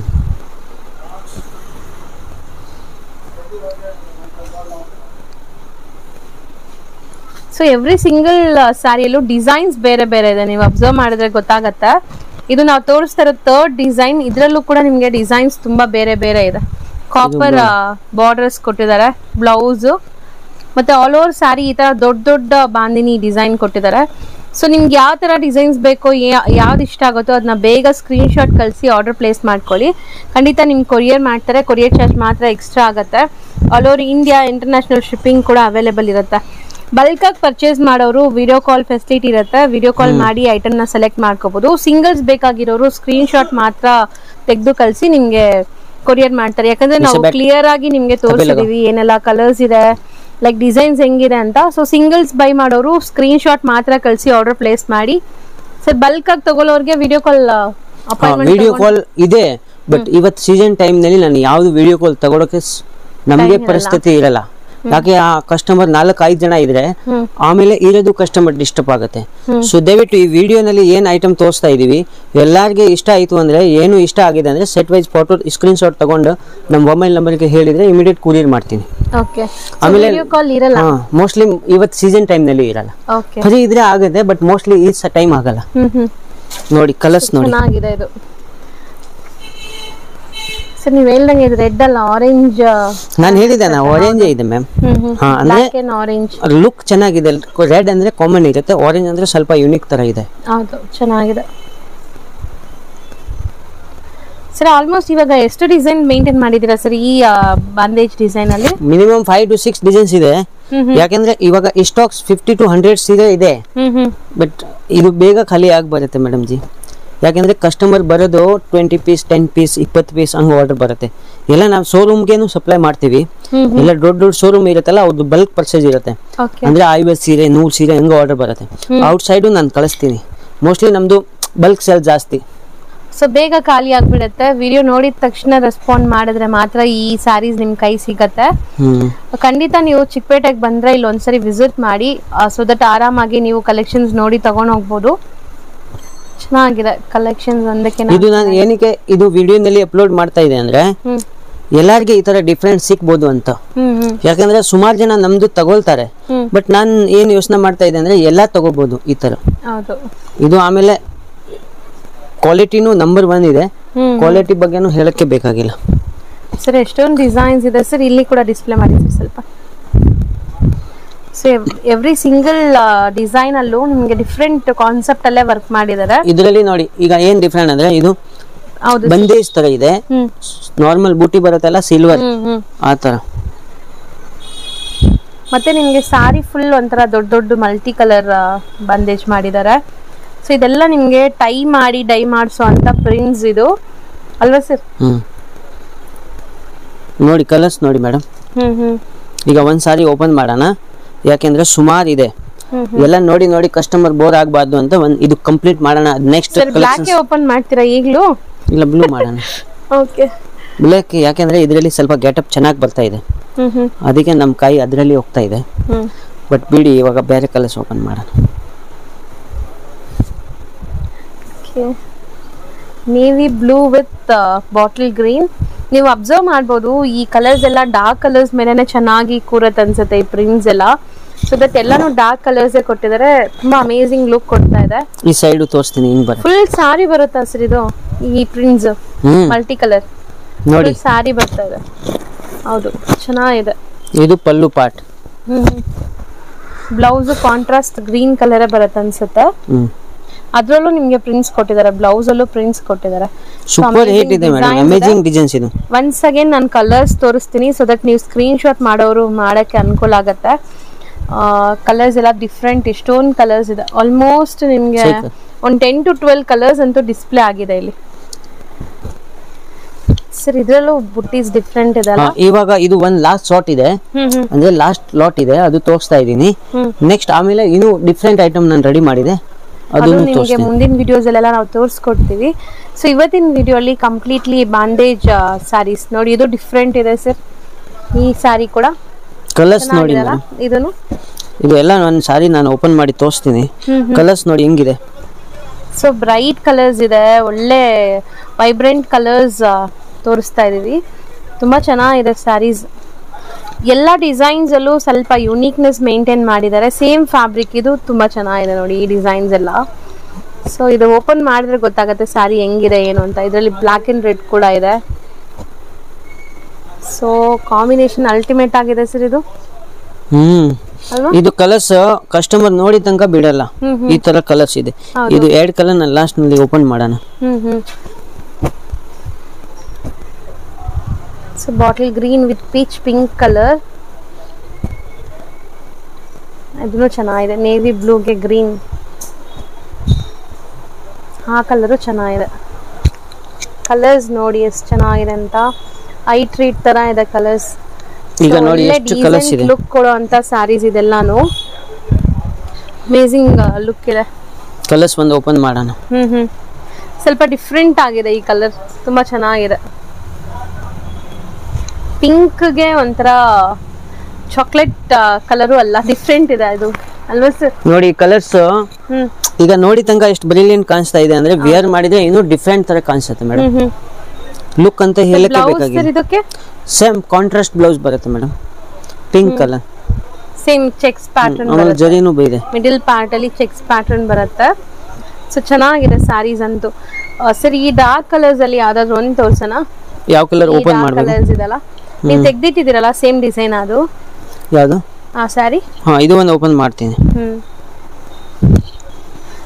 ಸೊ ಎವ್ರಿ ಸಿಂಗಲ್ ಸ್ಯಾರಿಯಲ್ಲೂ ಡಿಸೈನ್ಸ್ ಬೇರೆ ಬೇರೆ ಇದೆ ನೀವು ಅಬ್ಸರ್ವ್ ಮಾಡಿದ್ರೆ ಗೊತ್ತಾಗತ್ತೆ ಇದು ನಾವು ತೋರಿಸ್ತಾ ಇರೋ ಥರ್ಡ್ ಡಿಸೈನ್ ಇದರಲ್ಲೂ ಕೂಡ ನಿಮಗೆ ಡಿಸೈನ್ಸ್ ತುಂಬಾ ಬೇರೆ ಬೇರೆ ಇದೆ ಕಾಪರ್ ಬಾರ್ಡರ್ಸ್ ಕೊಟ್ಟಿದ್ದಾರೆ ಬ್ಲೌಸ್ ಮತ್ತೆ ಆಲ್ ಓವರ್ ಸ್ಯಾರಿ ಈ ತರ ದೊಡ್ಡ ದೊಡ್ಡ ಬಾಂದಿನಿ ಡಿಸೈನ್ ಕೊಟ್ಟಿದ್ದಾರೆ ಸೊ ನಿಮ್ಗೆ ಯಾವ ತರ ಡಿಸೈನ್ಸ್ ಬೇಕೋ ಯಾವ್ದು ಇಷ್ಟ ಆಗುತ್ತೋ ಅದನ್ನ ಬೇಗ ಸ್ಕ್ರೀನ್ ಶಾಟ್ ಕಳಿಸಿ ಆರ್ಡರ್ ಪ್ಲೇಸ್ ಮಾಡ್ಕೊಳ್ಳಿ ಖಂಡಿತ ನಿಮ್ಗೆ ಕೊರಿಯರ್ ಮಾಡ್ತಾರೆ ಕೊರಿಯರ್ ಚಾರ್ಜ್ ಮಾತ್ರ ಎಕ್ಸ್ಟ್ರಾ ಆಗುತ್ತೆ all over India international shipping ಕೂಡ ಅವೈಲೇಬಲ್ ಇರುತ್ತೆ ಬಲ್ಕ್ ಆಗಿ ಪರ್ಚೇಸ್ ಮಾಡೋರು ವಿಡಿಯೋ ಕಾಲ್ ಫೆಸಿಲಿಟಿ ಇರುತ್ತೆ ವಿಡಿಯೋ ಕಾಲ್ ಮಾಡಿ ಐಟಮ್ನ ಸೆಲೆಕ್ಟ್ ಮಾಡ್ಕೋಬಹುದು ಸಿಂಗಲ್ಸ್ ಬೇಕಾಗಿರೋರು ಸ್ಕ್ರೀನ್ ಶಾಟ್ ಮಾತ್ರ ತೆಗೆದು ಕಳಿಸಿ ನಿಮ್ಗೆ ಕೊರಿಯರ್ ಮಾಡ್ತಾರೆ ಯಾಕಂದ್ರೆ ನಾವು ಕ್ಲಿಯರ್ ಆಗಿ ನಿಮ್ಗೆ ತೋರಿಸಿದೀವಿ ಏನೆಲ್ಲ ಕಲರ್ಸ್ ಇದೆ ಲೈಕ್ ಡಿಸೈನ್ಸ್ ಹೆಂಗಿದೆ ಅಂತ ಸೊ ಸಿಂಗಲ್ಸ್ ಬೈ ಮಾಡೋರು ಸ್ಕ್ರೀನ್ ಶಾಟ್ ಮಾತ್ರ ಕಳಿಸಿ ಆರ್ಡರ್ ಪ್ಲೇಸ್ ಮಾಡಿ ಸರ್ ಬಲ್ಕ್ ಆಗಿ ತಗೊಳ್ಳೋರ್ಗೆ video call appointment video call ಇದೆ ಬಟ್ ಇವತ್ತು ಸೀಸನ್ ಟೈಮ್ ನಲ್ಲಿ ನಾನು ಯಾವ್ದು ವಿಡಿಯೋ ಕಾಲ್ ತಗೊಳಕ್ಕೆ ಸ್- ನಮ್ಗೆ ಪರಿಸ್ಥಿತಿ ಇರಲ್ಲ ಯಾಕೆ ಆ ಕಸ್ಟಮರ್ ನಾಲ್ಕು ಐದು ಜನ ಇದ್ರೆ ಆಮೇಲೆ ಇರೋದು ಕಸ್ಟಮರ್ ಡಿಸ್ಟರ್ಬ್ ಆಗುತ್ತೆ ಸೊ ದಯವಿಟ್ಟು ಈ ವಿಡಿಯೋನಲ್ಲಿ ಏನ್ ಐಟಮ್ ತೋರಿಸ್ತಾ ಇದೀವಿ ಎಲ್ಲಾರ್ಗೆ ಇಷ್ಟ ಆಯ್ತು ಅಂದ್ರೆ ಏನು ಇಷ್ಟ ಆಗಿದೆ ಅಂದ್ರೆ set wise photo screenshot ತಗೊಂಡು ನಮ್ಮ ಮೊಬೈಲ್ ನಂಬರ್ಗೆ ಹೇಳಿದ್ರೆ ಇಮಿಡಿಯೇಟ್ ಕೂರಿಯರ್ ಮಾಡ್ತೀನಿ ಓಕೆ ಆಮೇಲೆ- ವಿಡಿಯೋ ಕಾಲ್ ಇರಲ್ಲ ಹಾ ಮೋಸ್ಟ್ಲಿ ಇವತ್ತು ಸೀಸನ್ ಟೈಮ್ ನಲ್ಲಿ ಇರಲ್ಲ ಓಕೆ ಬರೀ ಇದ್ರೆ ಆಗುತ್ತೆ ಬಟ್ ಮೋಸ್ಟ್ಲಿ ಈ ಟೈಮ್ ಆಗಲ್ಲ ಹ್ಮ್ ಹ್ಮ್ ನೋಡಿ ಕಲರ್ಸ್ ನೋಡಿ ಚೆನ್ನಾಗಿದೆ ಇದು ಸರ್ ನೀವು ಹೇಳ್ದಂಗೆ ಇದು ರೆಡ್ ಅಲ್ಲ ಆರೆಂಜ್ ನಾನು ಹೇಳಿದೆ ನಾ ಆರೆಂಜ್ ಇದೆ ಮ್ಯಾಮ್ ಹ್ಮ್ ಹ್ಮ್ ಹಾ ಅಂದ್ರೆ ಬ್ಲಾಕ್ ಅಂಡ್ ಆರೆಂಜ್ ಲುಕ್ ಚೆನ್ನಾಗಿದೆ ರೆಡ್ ಅಂದ್ರೆ ಕಾಮನ್ ಇರುತ್ತೆ ಆರೆಂಜ್ ಅಂದ್ರೆ ಸ್ವಲ್ಪ ಯುನಿಕ್ ತರ ಇದೆ ಹೌದು ಚೆನ್ನಾಗಿದೆ ಸರ್ ಆಲ್ಮೋಸ್ಟ್ ಇವಾಗ ಎಷ್ಟು ಡಿಸೈನ್ ಮೇಂಟೈನ್ ಮಾಡಿದ್ದೀರಾ ಸರ್ ಈ ಬಾಂದೇಜ್ ಡಿಸೈನ್ ಅಲ್ಲಿ minimum five to six designs ಇದೆ ಹ್ಮ್ ಯಾಕೆಂದ್ರೆ ಇವಾಗ ಈ ಸ್ಟಾಕ್ಸ್ ಫಿಫ್ಟಿ ಟು ಹಂಡ್ರೆಡ್ ಸೀರೆ ಇದೆ ಹ್ಮ್ ಹ್ಮ್ ಬಟ್ ಇದು ಬೇಗ ಖಾಲಿ ಆಗಿ ಬರುತ್ತೆ ಮೇಡಮ್ ಜಿ ಯಾಕೆಂದ್ರೆ ಕಸ್ಟಮರ್ ಬರೋದು ಟ್ವೆಂಟಿ ಪೀಸ್ ಟೆನ್ ಪೀಸ್ ಇಪ್ಪತ್ತು ಪೀಸ್ ಹಂಗೆ ಆರ್ಡರ್ ಬರುತ್ತೆ ಎಲ್ಲ ನಾವು ಶೋರೂಮ್ಗೇನು ಸಪ್ಲೈ ಮಾಡ್ತೀವಿ ಹ್ಮ್ ಎಲ್ಲ ದೊಡ್ಡ ದೊಡ್ಡ ಶೋರೂಮ್ ಇರುತ್ತಲ್ಲ ಅವ್ರದ್ದು ಬಲ್ಕ್ ಪರ್ಚೇಸ್ ಇರುತ್ತೆ ಓಕೆ ಅಂದ್ರೆ ಐವತ್ತು ಸೀರೆ ನೂರು ಸೀರೆ ಹಂಗೆ ಆರ್ಡರ್ ಬರುತ್ತೆ ಔಟ್ ಸೈಡು ನಾನು ಕಳಿಸ್ತೀನಿ ಮೋಸ್ಟ್ಲಿ ನಮ್ದು ಬಲ್ಕ್ ಸೇಲ್ ಜಾಸ್ತಿ ಸೊ ಬೇಗ ಖಾಲಿ ಆಗ್ಬಿಡುತ್ತೆ ವಿಡಿಯೋ ನೋಡಿದ ತಕ್ಷಣ ರೆಸ್ಪಾಂಡ್ ಮಾಡಿದ್ರೆ ಮಾತ್ರ ಈ ಸ್ಯಾರೀಸ್ ನಿಮ್ ಕೈ ಸಿಗತ್ತೆ ಹ್ಮ್ ಖಂಡಿತ ನೀವು ಚಿಕ್ಕಪೇಟೆಗೆ ಬಂದ್ರೆ ಇಲ್ಲಿ ಒಂದ್ಸರಿ ವಿಸಿಟ್ ಮಾಡಿ ಸೊ ದಟ್ ಆರಾಮಾಗಿ ನೀವು ಕಲೆಕ್ಷನ್ಸ್ ನೋಡಿ ತಗೊಂಡ್ ಹೋಗ್ಬೋದು ಚೆನ್ನಾಗಿದೆ ಕಲೆಕ್ಷನ್ಸ್ ಒಂದಕ್ಕೆ ಇದು ನಾನು ಏನಕ್ಕೆ ಇದು ವಿಡಿಯೋನಲ್ಲಿ ಅಪ್ಲೋಡ್ ಮಾಡ್ತಾ ಇದೆ ಅಂದ್ರೆ ಹ್ಮ್ ಎಲ್ಲರಿಗೆ ಈ ತರ ಡಿಫ್ರೆಂಟ್ ಸಿಕ್ಬೋದು ಅಂತ ಹ್ಮ್ ಹ್ಮ್ ಯಾಕಂದ್ರೆ ಸುಮಾರು ಜನ ನಮ್ದು ತಗೊಳ್ತಾರೆ ಹ್ಮ್ ಬಟ್ ನಾನು ಏನು ಯೋಚನೆ ಮಾಡ್ತಾ ಇದ್ದೆ ಅಂದ್ರೆ ಎಲ್ಲ ತಗೋಬಹುದು ಈ ತರ ಹೌದು ಇದು ಆಮೇಲೆ ಕ್ವಾಲಿಟಿನೂ ನಂಬರ್ ಒನ್ ಇದೆ ಹ್ಮ್ ಕ್ವಾಲಿಟಿ ಬಗ್ಗೆನೂ ಹೇಳಕ್ಕೆ ಬೇಕಾಗಿಲ್ಲ ಸರ್ ಎಷ್ಟೊಂದು ಡಿಸೈನ್ಸ್ ಇದೆ ಸರ್ ಇಲ್ಲಿ ಕೂಡ ಡಿಸ್ಪ್ಲೇ ಮಾಡಿ ಸರ್ ಸ್ವಲ್ಪ ಸೊ ಎವ್ರಿ ಸಿಂಗಲ್ ಡಿಸೈನ್ ಅಲ್ಲೂ ನಿಮಗೆ ಡಿಫ್ರೆಂಟ್ ಕಾನ್ಸೆಪ್ಟ್ ಅಲ್ಲೇ ವರ್ಕ್ ಮಾಡಿದ್ದಾರೆ ಇದರಲ್ಲಿ ನೋಡಿ ಈಗ ಏನ್ ಡಿಫ್ರೆಂಟ್ ಅಂದ್ರೆ ಇದು ಹೌದು ಬಂದೇಜ್ ತರ ಇದೆ ಹ್ಮ್ ನಾರ್ಮಲ್ ಬೂಟಿ ಬರುತ್ತಲ್ಲ ಸಿಲ್ವರ್ ಹ್ಮ್ ಹ್ಮ್ ಆ ತರ ಮತ್ತೆ ನಿಮಗೆ ಸಾರಿ ಫುಲ್ ಒಂಥರ ದೊಡ್ಡ ದೊಡ್ಡ ಮಲ್ಟಿ ಕಲರ್ ಬಂದೇಜ್ ಮಾಡಿದ್ದಾರೆ ಸೊ ಇದೆಲ್ಲ ನಿಮಗೆ ಟೈ ಮಾಡಿ ಡೈ ಮಾಡಿಸೋ ಅಂತ ಪ್ರಿಂಟ್ಸ್ ಇದು ಅಲ್ವಾ ಸರ್ ಹ್ಮ್ ನೋಡಿ ಕಲರ್ಸ್ ನೋಡಿ ಮೇಡಮ್ ಹ್ಮ್ ಹ್ಮ್ ಈಗ ಒಂದ್ ಸಾರಿ ಓಪನ್ ಮಾಡೋಣ ಯಾಕೆಂದ್ರೆ ಸುಮಾರು ಇದೆ ಹ್ಮ್ ಎಲ್ಲ ನೋಡಿ ನೋಡಿ ಕಸ್ಟಮರ್ ಬೋರ್ ಆಗಬಾರ್ದು ಅಂತ ಒಂದ್ ಇದು ಕಂಪ್ಲೀಟ್ ಮಾಡೋಣ ನೆಕ್ಸ್ಟ್ ಸರ್ ಬ್ಲ್ಯಾಕ್ ಓಪನ್ ಮಾಡ್ತೀರಾ ಈಗಲೂ ಇಲ್ಲ ಬ್ಲೂ ಮಾಡೋಣ ಓಕೆ ಬ್ಲ್ಯಾಕ್ ಯಾಕೆಂದ್ರೆ ಇದರಲ್ಲಿ ಸ್ವಲ್ಪ ಗೆಟಪ್ ಚೆನ್ನಾಗಿ ಬರ್ತಾ ಇದೆ ಹ್ಮ್ ಹ್ಮ್ ಅದಕ್ಕೆ ನಮ್ಮ ಕೈ ಅದರಲ್ಲಿ ಹೋಗ್ತಾ ಇದೆ ಹ್ಮ್ ಬಟ್ ಬಿಡಿ ಇವಾಗ ಬೇರೆ ಕಲರ್ಸ್ ಓಪನ್ ಮಾಡೋಣ navy blue with bottle green ನೀವು ಅಬ್ಸರ್ವ್ ಮಾಡ್ಬೋದು ಈ ಕಲರ್ಸ್ ಎಲ್ಲ ಡಾರ್ಕ್ ಕಲರ್ಸ್ ಮೇಲೆನೆ ಚೆನ್ನಾಗಿ ಕೂರತ್ ಅನ್ಸುತ್ತೆ ಈ ಪ್ರಿಂಟ್ಸ್ ಎಲ್ಲ ಸೊ ದಟ್ ಎಲ್ಲಾನು ಡಾರ್ಕ್ ಕಲರ್ಸ್ ಕೊಟ್ಟಿದ್ದಾರೆ ತುಂಬಾ ಅಮೇಸಿಂಗ್ ಲುಕ್ ಕೊಡ್ತಾ ಇದೆ ಈ ಸೈಡು ತೋರಿಸ್ತೀನಿ ಹಿಂಗ್ ಬರ ಫುಲ್ ಸಾರಿ ಬರುತ್ತಾ ಸರ್ ಇದು ಈ ಪ್ರಿಂಟ್ಸ್ ಹ್ಮ್ ಮಲ್ಟಿ ಕಲರ್ ನೋಡಿ ಫುಲ್ ಸಾರಿ ಬರ್ತಾ ಇದೆ ಹೌದು ಚೆನ್ನಾಗಿದೆ ಇದು pallu part blouse contrast green colour ಬರುತ್ತೆ ಅನ್ಸುತ್ತೆ ಹ್ಮ್ ಅದ್ರಲ್ಲೂ ನಿಮ್ಗೆ ಪ್ರಿಂಟ್ಸ್ ಕೊಟ್ಟಿದ್ದಾರೆ ಬ್ಲೌಸ್ ಅಲ್ಲೂ ಪ್ರಿಂಟ್ಸ್ ಕೊಟ್ಟಿದ್ದಾರೆ ಸೂಪರ್ ಹಿಟ್ ಇದೆ ಮೇಡಮ್ ಅಮೇಜಿಂಗ್ ಡಿಸೈನ್ಸ್ ಇದು ಒನ್ಸ್ ಅಗೇನ್ ನಾನು ಕಲರ್ಸ್ ತೋರಿಸ್ತೀನಿ ಸೊ ದಟ್ ನೀವು ಸ್ಕ್ರೀನ್ ಶಾಟ್ ಮಾಡೋರು ಮಾಡಕ್ಕೆ ಅನುಕೂಲ ಆಗತ್ತೆ ಕಲರ್ಸ್ ಎಲ್ಲ ಡಿಫ್ರೆಂಟ್ ಎಷ್ಟೊಂದು ಕಲರ್ಸ್ ಇದೆ ಆಲ್ಮೋಸ್ಟ್ ನಿಮ್ಗೆ ಸರಿ. ಒಂದು ಟೆನ್ ಟು ಟ್ವೆಲ್ ಕಲರ್ಸ್ ಅಂತೂ ಡಿಸ್ಪ್ಲೇ ಆಗಿದೆ ಇಲ್ಲಿ ಸರ್ ಇದ್ರಲ್ಲೂ ಬುಟ್ಟೀಸ್ ಡಿಫ್ರೆಂಟ್ ಇದೆ ಅಲ್ಲ ಹಾ, ಇವಾಗ ಇದು ಒಂದ್ ಲಾಸ್ಟ್ ಶಾಟ್ ಇದೆ ಹ್ಮ್ ಹ್ಮ್ ಅಂದ್ರೆ ಲಾಸ್ಟ್ ಲಾಟ್ ಇದೆ ಅದು ತೋರಿಸ್ತಾ ಇದ್ದೀನಿ ಹ್ಮ್ ನೆಕ್ಸ್ಟ್ ಆಮೇಲೆ ಇನ್ನೂ ಡಿಫ್ರೆಂಟ್ ಐಟಮ್ ನಾನು ರೆಡಿ ಮಾಡಿದೆ ಅದು ಅದನ್ನು ನಿಮಗೆ ತೋರಿಸ್ತೀನಿ ಮುಂದಿನ ವಿಡಿಯೋಸ್ ಅಲ್ಲೆಲ್ಲ ನಾವು ತೋರಿಸ್ಕೊಡ್ತೀವಿ ಸೊ ಇವತ್ತಿನ ವಿಡಿಯೋ ಅಲ್ಲಿ ಕಂಪ್ಲೀಟ್ಲಿ ಬಾಂಡೇಜ್ ಸ್ಯಾರೀಸ್ ನೋಡಿ ಇದು ಡಿಫ್ರೆಂಟ್ ಇದೆ ಸರ್ ಈ ಸ್ಯಾರಿ ಕೂಡ ಕಲರ್ಸ್ ನೋಡಿ ಚೆನ್ನಾಗಿದೆಯಲ್ಲ ಮೇಡಮ್ ಇದನ್ನು ಇದು ಎಲ್ಲ ನನ್ನ ಸಾರಿ ನಾನು ಓಪನ್ ಮಾಡಿ ತೋರಿಸ್ತೀನಿ ಹ್ಮ್ ಕಲರ್ಸ್ ನೋಡಿ ಹೆಂಗಿದೆ ಸೊ ಬ್ರೈಟ್ ಕಲರ್ಸ್ ಇದೆ ಒಳ್ಳೆ ವೈಬ್ರೆಂಟ್ ಕಲರ್ಸ್ ತೋರಿಸ್ತಾ ಇದೀವಿ ತುಂಬಾ ಚೆನ್ನಾಗಿದೆ ಸ್ಯಾರೀಸ್ ಎಲ್ಲ ಡಿಸೈನ್ಸ್ ಅಲ್ಲೂ ಸ್ವಲ್ಪ ಯುನೀಕ್ನೆಸ್ ಮೇಂಟೈನ್ ಮಾಡಿದ್ದಾರೆ ಸೇಮ್ ಫ್ಯಾಬ್ರಿಕ್ ಇದು ತುಂಬಾ ಚೆನ್ನಾಗಿದೆ ನೋಡಿ ಈ ಡಿಸೈನ್ಸ್ ಎಲ್ಲ ಸೊ ಇದು ಓಪನ್ ಮಾಡಿದ್ರೆ ಗೊತ್ತಾಗುತ್ತೆ ಸ್ಯಾರಿ ಹೆಂಗಿದೆ ಏನು ಅಂತ ಇದರಲ್ಲಿ ಬ್ಲ್ಯಾಕ್ ಅಂಡ್ ರೆಡ್ ಕೂಡ ಇದೆ ಸೊ ಕಾಂಬಿನೇಷನ್ ಅಲ್ಟಿಮೇಟ್ ಆಗಿದೆ ಸರ್ ಇದು ಹ್ಮ್ ಅಲ್ವಾ ಇದು ಕಲರ್ಸ್ ಕಸ್ಟಮರ್ ನೋಡಿ ತನಕ ಬಿಡಲ್ಲ ಹ್ಮ್ ಈ ತರ ಕಲರ್ಸ್ ಇದೆ ಹೌದು. ಇದು ಎರಡು ಕಲರ್ ನಾನು ಲಾಸ್ಟ್ ನಲ್ಲಿ ಓಪನ್ ಮಾಡೋಣ hmm hmm so bottle green with peach pink colour ಅದನ್ನು ಚೆನ್ನಾಗಿದೆ ನೇವಿ ಬ್ಲೂಗೆ ಗ್ರೀನ್ ಆ ಕಲರು ಚೆನ್ನಾಗಿದೆ ಕಲರ್ಸ್ ನೋಡಿ ಎಷ್ಟು ಚೆನ್ನಾಗಿದೆ ಅಂತ ಐ ಟ್ರೀಟ್ ತರ ಇದೆ ಕಲರ್ಸ್ ಈಗ ನೋಡಿ ಎಷ್ಟು ಕಲರ್ಸ್ ಇದೆ ಲುಕ್ ಕೊಡೋ ಅಂತ ಸ್ಯಾರೀಸ್ ಇದೆಲ್ಲಾನು ಅಮೇಸಿಂಗ್ ಲುಕ್ ಇದೆ ಕಲರ್ಸ್ ಒಂದು ಓಪನ್ ಮಾಡೋಣ ಹ್ಮ್ ಹ್ಮ್ ಸ್ವಲ್ಪ ಡಿಫ್ರೆಂಟ್ ಆಗಿದೆ ಈ ಕಲರ್ ತುಂಬಾ ಚೆನ್ನಾಗಿದೆ ಪಿಂಕ್ಗೆ ಒಂಥರ ಚಾಕ್ಲೇಟ್ ಕಲರು ಅಲ್ಲ ಡಿಫ್ರೆಂಟ್ ಇದೆ ಅದು ಅಲ್ವಾ ಸರ್ ನೋಡಿ ಕಲರ್ಸ್ ಹ್ಮ್ ಈಗ ನೋಡಿ ತನಕ ಎಷ್ಟು ಬ್ರಿಲಿಯಂಟ್ ಕಾಣಿಸ್ತಾ ಇದೆ ಅಂದ್ರೆ ವಿಯರ್ ಮಾಡಿದ್ರೆ ಇನ್ನೂ ಡಿಫ್ರೆಂಟ್ ತರ ಕಾಣಿಸುತ್ತೆ ಮೇಡಮ್ ಹ್ಮ್ ಹ್ಮ್ ಲುಕ್ ಅಂತ ಹೇಳಕ್ಕೆ ಬ್ಲೌಸ್ ಬೇಕಾಗಿಲ್ಲ ಸರ್ ಇದಕ್ಕೆ ಸೇಮ್ ಕಾಂಟ್ರಾಸ್ಟ್ ಬ್ಲೌಸ್ ಬರುತ್ತೆ madam pink colour same checks pattern ಆಮೇಲೆ ಬರುತ್ತೆ ಜರಿನೂ ಇದೆ ಮಿಡಿಲ್ ಪಾರ್ಟ್ ಅಲ್ಲಿ ಚೆಕ್ಸ್ ಪ್ಯಾಟರ್ನ್ ಬರುತ್ತೆ ಸೊ ಚೆನ್ನಾಗಿದೆ ಸ್ಯಾರೀಸ್ ಅಂತೂ ಸರ್ ಈ ಡಾರ್ಕ್ ಕಲರ್ಸ್ ಅಲ್ಲಿ ಯಾವ್ದಾದ್ರು ಒಂದು ತೋರ್ಸೋಣ ಯಾವ ಕಲರ್ ಈ ಓಪನ್ ಡಾರ್ಕ್ ಮಾಡ್ಬೇಕು ಕಲರ್ಸ್ ಇದೆಲ್ಲ ನೀವು ತೆಗ್ದಿಟ್ಟಿದ್ದೀರಲ್ಲ ಸೇಮ್ ಡಿಸೈನ್ ಅದು ಯಾವುದು ಆ ಸ್ಯಾರಿ ಹಾ ಇದು ಒಂದು ಓಪನ್ ಮಾಡ್ತೀನಿ ಹ್ಮ್ ಸೊ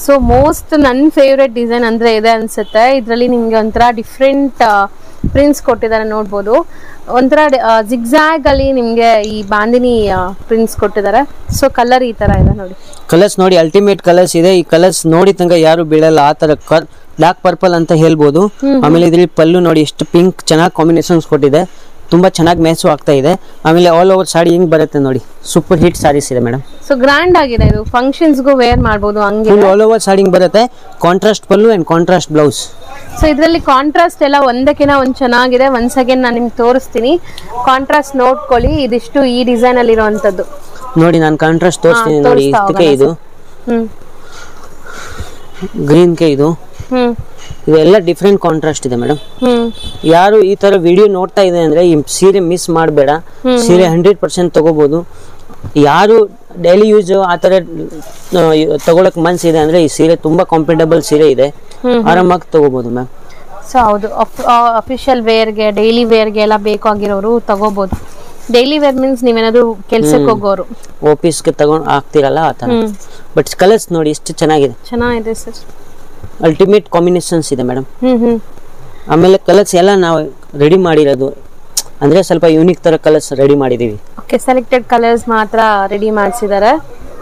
ಸೊ ಮೋಸ್ಟ್ ನನ್ನ ಫೇವ್ರೆಟ್ ಡಿಸೈನ್ ಅಂದ್ರೆ ಇದೆ ಅನ್ಸುತ್ತೆ ಇದರಲ್ಲಿ ನಿಮ್ಗೆ ಒಂಥರ ಡಿಫ್ರೆಂಟ್ ಪ್ರಿಂಟ್ಸ್ ಕೊಟ್ಟಿದ್ದಾರೆ ನೋಡ್ಬೋದು ಒಂಥರ ಜಿಗ್ಜಾಗ್ ಅಲ್ಲಿ ನಿಮ್ಗೆ ಈ ಬಾಂದಿನಿ ಪ್ರಿಂಟ್ಸ್ ಕೊಟ್ಟಿದ್ದಾರೆ ಸೊ ಕಲರ್ ಈ ತರ ಇದೆ ನೋಡಿ ಕಲರ್ಸ್ ನೋಡಿ ಅಲ್ಟಿಮೇಟ್ ಕಲರ್ಸ್ ಇದೆ ಈ ಕಲರ್ಸ್ ನೋಡಿ ತನಕ ಯಾರು ಬೀಳಲ್ಲ ಆ ತರ ಡಾರ್ಕ್ ಪರ್ಪಲ್ ಅಂತ ಹೇಳ್ಬೋದು ಆಮೇಲೆ ಇದ್ರಲ್ಲಿ ಪಲ್ಲು ನೋಡಿ ಎಷ್ಟು ಪಿಂಕ್ ಚೆನ್ನಾಗಿ ಕಾಂಬಿನೇಷನ್ಸ್ ಕೊಟ್ಟಿದೆ ತುಂಬಾ ಚೆನ್ನಾಗಿ ಮ್ಯಾಚು ಆಗ್ತಾ ಇದೆ ಆಮೇಲೆ ಆಲ್ ಓವರ್ ಸಾಡಿ ಹಿಂಗ್ ಬರುತ್ತೆ ನೋಡಿ ಸೂಪರ್ ಹಿಟ್ ಸಾರೀಸ್ ಇದೆ ಮೇಡಮ್ ಸೊ ಗ್ರ್ಯಾಂಡ್ ಆಗಿದೆ ಇದು ಫಂಕ್ಷನ್ಸ್ಗೂ ವೇರ್ ಮಾಡ್ಬೋದು ಹಂಗೆ ಫುಲ್ ಆಲ್ ಓವರ್ ಸಾಡಿ ಹಿಂಗ್ ಬರುತ್ತೆ contrast pallu and contrast blouse so ಇದರಲ್ಲಿ ಕಾಂಟ್ರಾಸ್ಟ್ ಎಲ್ಲ ಒಂದಕ್ಕಿಂತ ಒಂದ್ ಚೆನ್ನಾಗಿದೆ ಒನ್ಸ್ ಅಗೇನ್ ನಾನು ನಿಮ್ಗೆ ತೋರಿಸ್ತೀನಿ ಕಾಂಟ್ರಾಸ್ಟ್ ನೋಡ್ಕೊಳ್ಳಿ ಇದಿಷ್ಟು ಈ ಡಿಸೈನ್ ಅಲ್ಲಿ ಇರುವಂತದ್ದು ನೋಡಿ ನಾನು ಕಾಂಟ್ರಾಸ್ಟ್ ತೋರಿಸ್ತೀನಿ ಹಾ, ನೋಡಿ ತೋರಿಸ್ತಾ ಇದಕ್ಕೆ ಇದು ಹ್ಮ್ ಗ್ರೀನ್ಗೆ ಇದು ಹ್ಮ್ ಇದೆಲ್ಲ ಡಿಫ್ರೆಂಟ್ ಕಾಂಟ್ರಾಸ್ಟ್ ಇದೆ ಮೇಡಮ್ ಹ್ಮ್ ಯಾರು ಈ ತರ ವಿಡಿಯೋ ನೋಡ್ತಾ ಇದೆ ಅಂದ್ರೆ ಈ ಸೀರೆ ಮಿಸ್ ಮಾಡಬೇಡ ಸೀರೆ ಹಂಡ್ರೆಡ್ ಪರ್ಸೆಂಟ್ ತಗೋಬಹುದು ಯಾರು ಡೈಲಿ ಯೂಸ್ ಆ ತರ ಆ, ತಗೊಳಕ್ ಮನ್ಸಿದೆ ಅಂದ್ರೆ ಈ ಸೀರೆ ತುಂಬಾ ಕಂಫರ್ಟಬಲ್ ಸೀರೆ ಇದೆ ಆರಾಮಾಗಿ ತಗೋಬಹುದು ಮ್ಯಾಮ್ ಸೊ ಹೌದು ಅಫಿಷಿಯಲ್ ವೇರ್ಗೆ ಡೈಲಿ ವೇರ್ಗೆ ಎಲ್ಲ ಬೇಕಾಗಿರೋರು ತಗೋಬಹುದು ಡೈಲಿ ವೇರ್ ಮೀನ್ಸ್ ನೀವೇನಾದ್ರು ಕೆಲ್ಸಕ್ಕೆ ಹೋಗೋರು ಆಫೀಸ್ಗೆ ತಗೊಂಡ್ ಆಗ್ತಿರಲ್ಲ ಆ ತರ ಹ್ಮ್ ಬಟ್ ಕಲರ್ಸ್ ನೋಡಿ ಎಷ್ಟು ಚೆನ್ನಾಗಿದೆ ಚೆನ್ನಾಗಿದೆ ಸರ್ ಅಲ್ಟಿಮೇಟ್ ಕಾಂಬಿನೇಷನ್ಸ್ ಇದೆ ಮೇಡಮ್ ಹ್ಮ್ ಹ್ಮ್ ಆಮೇಲೆ ಕಲರ್ಸ್ ಎಲ್ಲ ನಾವು ರೆಡಿ ಮಾಡಿರೋದು ಅಂದ್ರೆ ಸ್ವಲ್ಪ ಯೂನಿಕ್ ತರ ಕಲರ್ಸ್ ರೆಡಿ ಮಾಡಿದೀವಿ ಓಕೆ ಸೆಲೆಕ್ಟೆಡ್ ಕಲರ್ಸ್ ಮಾತ್ರ ರೆಡಿ ಮಾಡಿಸಿದ್ದಾರೆ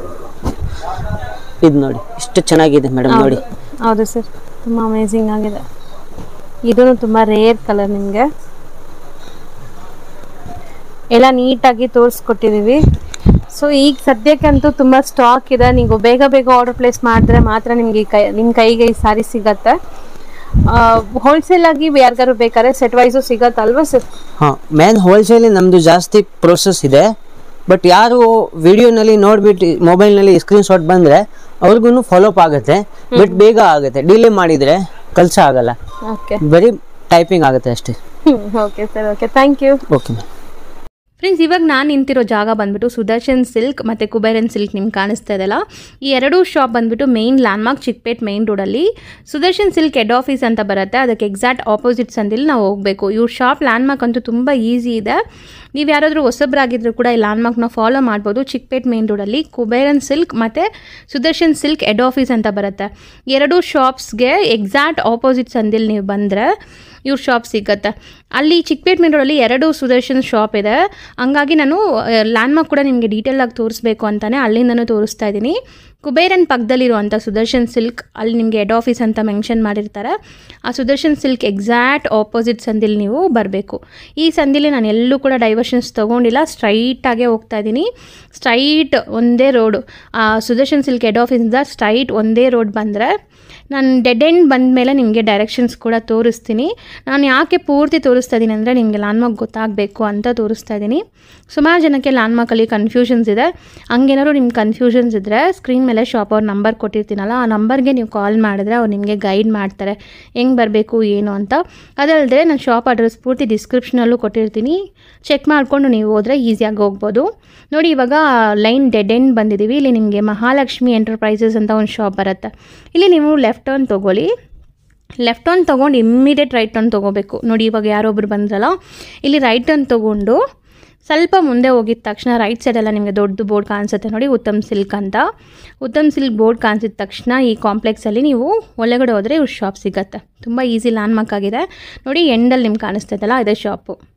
ಇದು ನೋಡಿ ಎಷ್ಟು ಚೆನ್ನಾಗಿದೆ ಮೇಡಮ್ ನೋಡಿ ಹೌದು ಸರ್ ತುಂಬ ಅಮೇಝಿಂಗ್ ಆಗಿದೆ ಇದೂ ತುಂಬ ರೇರ್ ಕಲರ್ ನಿಮಗೆ ಎಲ್ಲ ನೀಟಾಗಿ ತೋರಿಸ್ಕೊಟ್ಟಿದ್ದೀವಿ ಸೊ ಈಗ ಸದ್ಯಕ್ಕಂತೂ ತುಂಬ ಸ್ಟಾಕ್ ಇದೆ ನೀವು ಬೇಗ ಬೇಗ ಆರ್ಡರ್ ಪ್ಲೇಸ್ ಮಾಡಿದ್ರೆ ಮಾತ್ರ ನಿಮಗೆ ಕೈ ನಿಮ್ಮ ಕೈಗೆ ಈ ಸಾರಿ ಸಿಗತ್ತೆ ಹೋಲ್ಸೇಲ್ ಆಗಿ ಯಾರಿಗಾರು ಬೇಕಾದ್ರೆ ಸೆಟ್ ವೈಸು ಸಿಗತ್ತಲ್ವಾ ಸರ್ ಹಾ ಮೇನ್ ಹೋಲ್ಸೇಲ್ ನಮ್ದು ಜಾಸ್ತಿ ಪ್ರೋಸೆಸ್ ಇದೆ ಬಟ್ ಯಾರು ವಿಡಿಯೋನಲ್ಲಿ ನೋಡ್ಬಿಟ್ಟು ಮೊಬೈಲ್ನಲ್ಲಿ ಸ್ಕ್ರೀನ್ ಶಾಟ್ ಬಂದ್ರೆ ಅವ್ರಿಗೂ ಫಾಲೋ ಅಪ್ ಆಗುತ್ತೆ ಬಟ್ ಬೇಗ ಆಗುತ್ತೆ ಡಿಲೇ ಮಾಡಿದ್ರೆ ಕೆಲಸ ಆಗಲ್ಲ ಓಕೆ ಬರೀ ಟೈಪಿಂಗ್ ಆಗುತ್ತೆ ಅಷ್ಟೇ okay sir okay thank you okay ma'am friends ಇವಾಗ ನಾನು ನಿಂತಿರೋ ಜಾಗ ಬಂದ್ಬಿಟ್ಟು ಸುದರ್ಶನ್ ಸಿಲ್ಕ್ ಮತ್ತು ಕುಬೇರನ್ ಸಿಲ್ಕ್ ನಿಮ್ಗೆ ಕಾಣಿಸ್ತಾ ಇದೆಯಲ್ಲ ಈ ಎರಡೂ ಶಾಪ್ ಬಂದ್ಬಿಟ್ಟು ಮೇನ್ ಲ್ಯಾಂಡ್ಮಾರ್ಕ್ ಚಿಕ್ಪೇಟ್ ಮೇನ್ ರೋಡಲ್ಲಿ ಸುದರ್ಶನ್ ಸಿಲ್ಕ್ ಹೆಡ್ ಆಫೀಸ್ ಅಂತ ಬರುತ್ತೆ ಅದಕ್ಕೆ ಎಕ್ಸಾಕ್ಟ್ ಆಪೋಸಿಟ್ ಸಂದಿಲ್ಲಿ ನಾವು ಹೋಗಬೇಕು ಇವ್ರ ಶಾಪ್ ಲ್ಯಾಂಡ್ಮಾರ್ಕ್ ಅಂತೂ ತುಂಬ ಈಸಿ ಇದೆ ನೀವು ಯಾರಾದರೂ ಹೊಸಬ್ರಾಗಿದ್ರು ಕೂಡ ಈ ಲ್ಯಾಂಡ್ಮಾರ್ಕ್ನ ಫಾಲೋ ಮಾಡ್ಬೋದು ಚಿಕ್ಪೇಟ್ ಮೇನ್ ರೋಡಲ್ಲಿ ಕುಬೇರನ್ ಸಿಲ್ಕ್ ಮತ್ತು ಸುದರ್ಶನ್ ಸಿಲ್ಕ್ ಹೆಡ್ ಆಫೀಸ್ ಅಂತ ಬರುತ್ತೆ ಎರಡೂ ಶಾಪ್ಸ್ಗೆ ಎಕ್ಸಾಕ್ಟ್ ಆಪೋಸಿಟ್ ಸಂದಿಲ್ಲಿ ನೀವು ಬಂದರೆ ಇವ್ರ ಶಾಪ್ ಸಿಗುತ್ತೆ ಅಲ್ಲಿ ಚಿಕ್ಕಪೇಟ್ ಮೇನ್ ರೋಡಲ್ಲಿ ಎರಡು ಸುದರ್ಶನ್ ಶಾಪ್ ಇದೆ ಹಂಗಾಗಿ ನಾನು ಲ್ಯಾಂಡ್ಮಾರ್ಕ್ ಕೂಡ ನಿಮಗೆ ಡೀಟೇಲಾಗಿ ತೋರಿಸ್ಬೇಕು ಅಂತಲೇ ಅಲ್ಲಿಂದನೂ ತೋರಿಸ್ತಾ ಇದ್ದೀನಿ ಕುಬೇರನ್ ಪಕ್ಕದಲ್ಲಿರುವಂಥ ಸುದರ್ಶನ್ ಸಿಲ್ಕ್ ಅಲ್ಲಿ ನಿಮಗೆ ಹೆಡ್ ಆಫೀಸ್ ಅಂತ ಮೆನ್ಷನ್ ಮಾಡಿರ್ತಾರೆ ಆ ಸುದರ್ಶನ್ ಸಿಲ್ಕ್ ಎಕ್ಸಾಕ್ಟ್ ಆಪೋಸಿಟ್ ಸಂದಿಲಿ ನೀವು ಬರಬೇಕು ಈ ಸಂದಿಲಿ ನಾನು ಎಲ್ಲೂ ಕೂಡ ಡೈವರ್ಷನ್ಸ್ ತೊಗೊಂಡಿಲ್ಲ ಸ್ಟ್ರೈಟಾಗೇ ಹೋಗ್ತಾ ಇದ್ದೀನಿ ಸ್ಟ್ರೈಟ್ ಒಂದೇ ರೋಡು ಆ ಸುದರ್ಶನ್ ಸಿಲ್ಕ್ ಹೆಡ್ ಆಫೀಸಿಂದ ಸ್ಟ್ರೈಟ್ ಒಂದೇ ರೋಡ್ ಬಂದರೆ ನಾನು ಡೆಡ್ ಎಂಡ್ ಬಂದ ಮೇಲೆ ನಿಮಗೆ ಡೈರೆಕ್ಷನ್ಸ್ ಕೂಡ ತೋರಿಸ್ತೀನಿ ನಾನು ಯಾಕೆ ಪೂರ್ತಿ ತೋರಿಸ್ತಾ ಇದ್ದೀನಿ ಅಂದರೆ ನಿಮಗೆ ಲ್ಯಾಂಡ್ಮಾರ್ಕ್ ಗೊತ್ತಾಗಬೇಕು ಅಂತ ತೋರಿಸ್ತಾ ಇದ್ದೀನಿ ಸುಮಾರು ಜನಕ್ಕೆ ಲ್ಯಾಂಡ್ಮಾರ್ಕಲ್ಲಿ ಕನ್ಫ್ಯೂಷನ್ಸ್ ಇದೆ ಹಂಗೇನಾದ್ರು ನಿಮ್ಗೆ ಕನ್ಫ್ಯೂಷನ್ಸ್ ಇದ್ದರೆ ಸ್ಕ್ರೀನ್ ಮೇಲೆ ಶಾಪ್ ಅವ್ರ ನಂಬರ್ ಕೊಟ್ಟಿರ್ತೀನಲ್ಲ ಆ ನಂಬರ್ಗೆ ನೀವು ಕಾಲ್ ಮಾಡಿದ್ರೆ ಅವ್ರು ನಿಮಗೆ ಗೈಡ್ ಮಾಡ್ತಾರೆ ಹೆಂಗೆ ಬರಬೇಕು ಏನು ಅಂತ ಅದಲ್ಲದೆ ನಾನು ಶಾಪ್ ಅಡ್ರೆಸ್ ಪೂರ್ತಿ ಡಿಸ್ಕ್ರಿಪ್ಷನಲ್ಲೂ ಕೊಟ್ಟಿರ್ತೀನಿ ಚೆಕ್ ಮಾಡಿಕೊಂಡು ನೀವು ಹೋದರೆ ಈಸಿಯಾಗಿ ಹೋಗ್ಬೋದು ನೋಡಿ ಇವಾಗ ಲೈನ್ ಡೆಡ್ ಎಂಡ್ ಬಂದಿದ್ದೀವಿ ಇಲ್ಲಿ ನಿಮಗೆ ಮಹಾಲಕ್ಷ್ಮಿ ಎಂಟರ್ಪ್ರೈಸಸ್ ಅಂತ ಒಂದು ಶಾಪ್ ಬರುತ್ತೆ ಇಲ್ಲಿ ನೀವು ಲೆಫ್ಟ್ ಟರ್ನ್ ತೊಗೊಳ್ಳಿ ಲೆಫ್ಟ್ ಟರ್ನ್ ತೊಗೊಂಡು ಇಮ್ಮಿಡಿಯೇಟ್ ರೈಟ್ ಟರ್ನ್ ತೊಗೋಬೇಕು ನೋಡಿ ಇವಾಗ ಯಾರೊಬ್ರು ಬಂದ್ರಲ್ಲ ಇಲ್ಲಿ ರೈಟ್ ಟರ್ನ್ ತೊಗೊಂಡು ಸ್ವಲ್ಪ ಮುಂದೆ ಹೋಗಿದ ತಕ್ಷಣ ರೈಟ್ ಸೈಡೆಲ್ಲ ನಿಮಗೆ ದೊಡ್ಡ ಬೋರ್ಡ್ ಕಾಣಿಸುತ್ತೆ ನೋಡಿ ಉತ್ತಮ್ ಸಿಲ್ಕ್ ಅಂತ ಉತ್ತಮ್ ಸಿಲ್ಕ್ ಬೋರ್ಡ್ ಕಾಣಿಸಿದ ತಕ್ಷಣ ಈ ಕಾಂಪ್ಲೆಕ್ಸಲ್ಲಿ ನೀವು ಒಳಗಡೆ ಹೋದರೆ ಇವ್ರ ಶಾಪ್ ಸಿಗತ್ತೆ ತುಂಬ ಈಸಿ ಲ್ಯಾಂಡ್ಮಾರ್ಕ್ ಆಗಿದೆ ನೋಡಿ ಎಂಡಲ್ಲಿ ನಿಮ್ಗೆ ಕಾಣಿಸ್ತೈತಲ್ಲ ಇದೇ ಶಾಪು